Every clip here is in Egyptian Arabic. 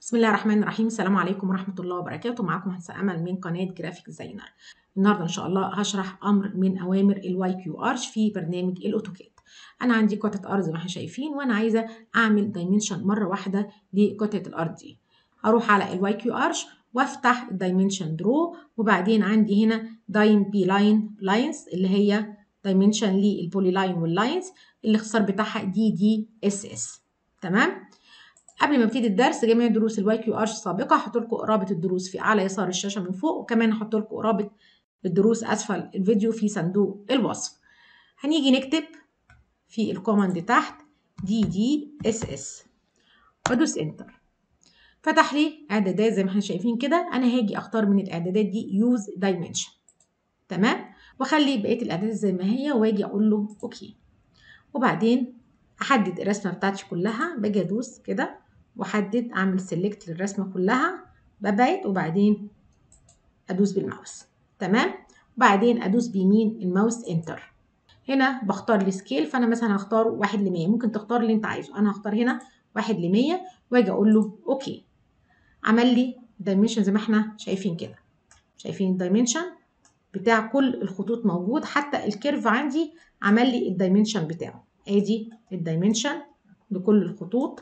بسم الله الرحمن الرحيم السلام عليكم ورحمة الله وبركاته معاكم مهندسة أمل من قناة جرافيك ديزاينر النهاردة إن شاء الله هشرح أمر من أوامر الواي كيو ارش في برنامج الأوتوكاد أنا عندي قطعة أرض زي ما احنا شايفين وأنا عايزة أعمل دايمنشن مرة واحدة لقطعة الأرض دي هروح على الواي كيو ارش وافتح الدايمنشن درو وبعدين عندي هنا دايم بي لاين لاينز اللي هي دايمنشن للبولي لاين واللاينز الاختصار بتاعها دي دي اس اس تمام قبل ما ابتدي الدرس جميع دروس الواي كيو ارش السابقه هحط لكم رابط الدروس في اعلى يسار الشاشه من فوق وكمان هحط لكم رابط الدروس اسفل الفيديو في صندوق الوصف هنيجي نكتب في الكوماند تحت دي دي اس اس وادوس انتر فتح لي اعدادات زي ما احنا شايفين كده انا هاجي اختار من الاعدادات دي يوز دايمنشن تمام واخلي بقيه الاعدادات زي ما هي واجي اقول له اوكي وبعدين احدد الرسمه بتاعتي كلها باجي ادوس كده واحدد اعمل سيلكت للرسمه كلها ببعد وبعدين ادوس بالماوس تمام وبعدين ادوس بيمين الماوس انتر هنا بختار السكيل فانا مثلا هختار واحد ل 100 ممكن تختار اللي انت عايزه انا هختار هنا واحد ل 100 واجي اقول له اوكي عمل لي دايمنشن زي ما احنا شايفين كده شايفين الدايمنشن بتاع كل الخطوط موجود حتى الكيرف عندي عمل لي الدايمنشن بتاعه ادي الدايمنشن لكل الخطوط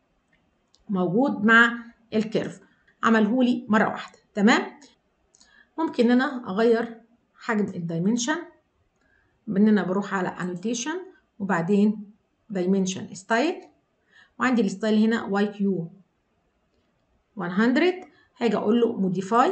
موجود مع الكيرف عمله لي مره واحده تمام ممكن ان انا اغير حجم الدايمنشن بان انا بروح على انوتيشن وبعدين دايمنشن ستايل وعندي الستايل هنا واي كيو 100 هاجي اقول له موديفاي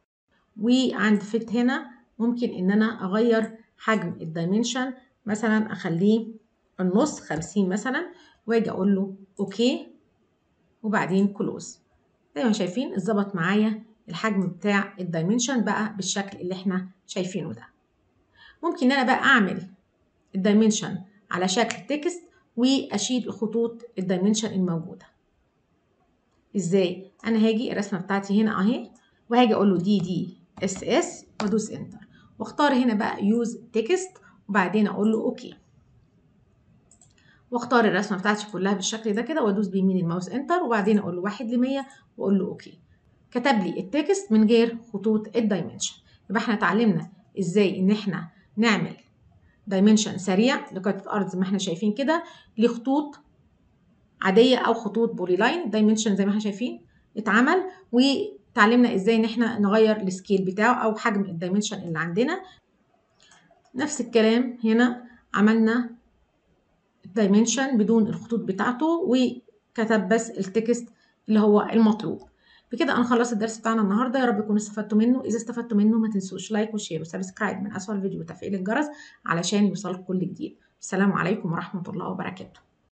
وعند فيت هنا ممكن ان انا اغير حجم الدايمنشن مثلا اخليه النص 50 مثلا واجي اقول له اوكي وبعدين كلوز زي ما شايفين اتظبط معايا الحجم بتاع الدايمنشن بقى بالشكل اللي احنا شايفينه ده ممكن ان انا بقى اعمل الدايمنشن على شكل تكست واشيل خطوط الدايمنشن الموجوده ازاي انا هاجي الرسمه بتاعتي هنا اهي وهاجي اقول له دي دي اس اس وادوس انتر واختار هنا بقى يوز تكست وبعدين اقول له اوكي واختار الرسمه بتاعتي كلها بالشكل ده كده وادوس بيمين الماوس انتر وبعدين اقول له واحد ل 100 واقول له اوكي كتب لي التكست من غير خطوط الدايمنشن يبقى احنا اتعلمنا ازاي ان احنا نعمل دايمنشن سريع لقطعه ارض زي ما احنا شايفين كده لخطوط عاديه او خطوط بولي لاين دايمنشن زي ما احنا شايفين اتعمل وتعلمنا ازاي ان احنا نغير السكيل بتاعه او حجم الدايمنشن اللي عندنا نفس الكلام هنا عملنا الدايمنشن بدون الخطوط بتاعته وكتب بس التكست اللي هو المطلوب بكده انا خلصت الدرس بتاعنا النهارده يا رب تكونوا استفدتوا منه اذا استفدتوا منه ما تنسوش لايك وشير وسبسكرايب من اسفل الفيديو وتفعيل الجرس علشان يوصلكم كل جديد السلام عليكم ورحمه الله وبركاته